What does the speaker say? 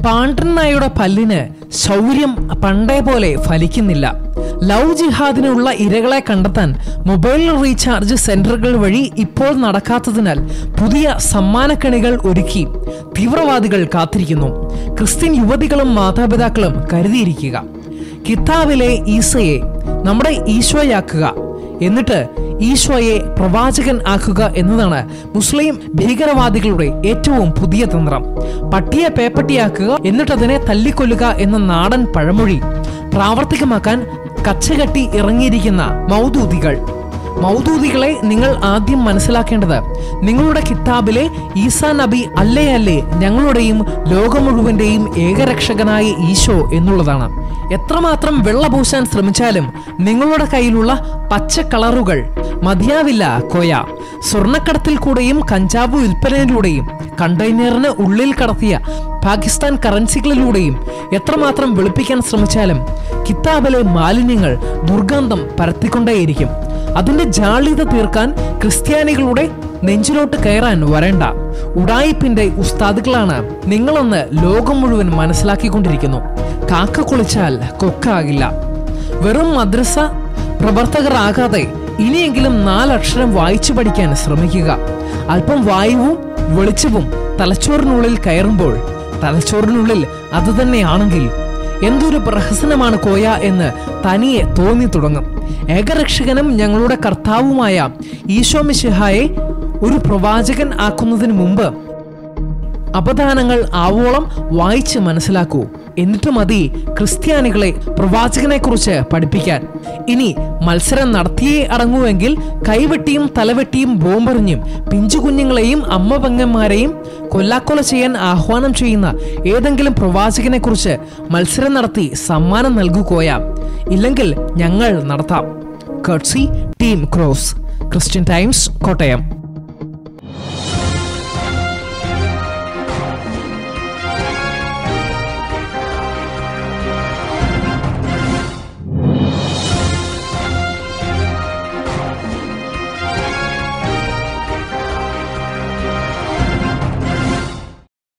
പാണ്ഡ്രനായുടെ പല്ലിന് ശൗര്യം പണ്ടേ പോലെ ഫലിക്കുന്നില്ല ലവ് ജിഹാദിനുള്ള ഇരകളെ കണ്ടെത്താൻ മൊബൈൽ റീചാർജ് സെന്ററുകൾ വഴി ഇപ്പോൾ നടക്കാത്തതിനാൽ പുതിയ സമ്മാനക്കണികൾ ഒരുക്കി തീവ്രവാദികൾ കാത്തിരിക്കുന്നു ക്രിസ്ത്യൻ യുവതികളും മാതാപിതാക്കളും കരുതിയിരിക്കുക കിതാബിലെ ഈസയെ നമ്മുടെ ഈശോയാക്കുക എന്നിട്ട് ഈശോയെ പ്രവാചകൻ ആക്കുക എന്നതാണ് മുസ്ലിം ഭീകരവാദികളുടെ ഏറ്റവും പുതിയ തന്ത്രം പട്ടിയെ പേപ്പട്ടിയാക്കുക എന്നിട്ടതിനെ തല്ലിക്കൊല്ലുക എന്ന നാടൻ പഴമൊഴി പ്രാവർത്തികമാക്കാൻ കച്ചകെട്ടി ഇറങ്ങിയിരിക്കുന്ന മൗദൂദികൾ മൗദൂദികളെ നിങ്ങൾ ആദ്യം മനസ്സിലാക്കേണ്ടത് നിങ്ങളുടെ കിതാബിലെ ഈസാ നബി അല്ലേ അല്ലേ ഞങ്ങളുടെയും ലോകം മുഴുവന്റെയും ഏകരക്ഷകനായ ഈശോ എന്നുള്ളതാണ് എത്രമാത്രം വെള്ളപൂശാൻ ശ്രമിച്ചാലും നിങ്ങളുടെ കയ്യിലുള്ള പച്ച കളറുകൾ മതിയാവില്ല കോയ സ്വർണ്ണക്കടത്തിൽ കൂടെയും കഞ്ചാവ് വിൽപ്പനയിലൂടെയും കണ്ടെയ്നറിന് ഉള്ളിൽ കടത്തിയ പാകിസ്ഥാൻ കറൻസികളിലൂടെയും എത്രമാത്രം വെളുപ്പിക്കാൻ ശ്രമിച്ചാലും കിതാബിലെ മാലിന്യങ്ങൾ ദുർഗന്ധം പരത്തിക്കൊണ്ടേയിരിക്കും അതിന്റെ ജാള്യത തീർക്കാൻ ക്രിസ്ത്യാനികളുടെ നെഞ്ചിലോട്ട് കയറാൻ വരണ്ട ഉടായിപ്പിന്റെ ഉസ്താദുകളാണ് നിങ്ങളെന്ന് ലോകം മുഴുവൻ മനസ്സിലാക്കിക്കൊണ്ടിരിക്കുന്നു കാക്ക കുളിച്ചാൽ കൊക്കാകില്ല വെറും മദ്രസ പ്രവർത്തകരാകാതെ ഇനിയെങ്കിലും നാലക്ഷരം വായിച്ചു പഠിക്കാൻ ശ്രമിക്കുക അല്പം വായുവും വെളിച്ചവും തലച്ചോറിനുള്ളിൽ കയറുമ്പോൾ തലച്ചോറിനുള്ളിൽ അത് തന്നെയാണെങ്കിൽ എന്തൊരു പ്രഹസനമാണ് കോയ എന്ന് തനിയെ തോന്നി തുടങ്ങും ഏകരക്ഷകനും ഞങ്ങളുടെ കർത്താവുമായ ഈശോ മിശിഹായെ ഒരു പ്രവാചകൻ ആക്കുന്നതിന് മുമ്പ് അപദാനങ്ങൾ ആവോളം വായിച്ച് മനസ്സിലാക്കൂ എന്നിട്ട് മതി ക്രിസ്ത്യാനികളെ പ്രവാചകനെ കുറിച്ച് പഠിപ്പിക്കാൻ ഇനി മത്സരം നടത്തിയേ അടങ്ങുമെങ്കിൽ കൈവെട്ടിയും തലവെട്ടിയും ബോംബെറിഞ്ഞും പിഞ്ചു കുഞ്ഞുങ്ങളെയും അമ്മ പെങ്ങന്മാരെയും കൊല്ലാക്കൊല ചെയ്യാൻ ആഹ്വാനം ചെയ്യുന്ന ഏതെങ്കിലും പ്രവാചകനെ കുറിച്ച് മത്സരം നടത്തി സമ്മാനം നൽകുകോയാം ഇല്ലെങ്കിൽ ഞങ്ങൾ നടത്താം കട്സി team cross Christian times Kottayam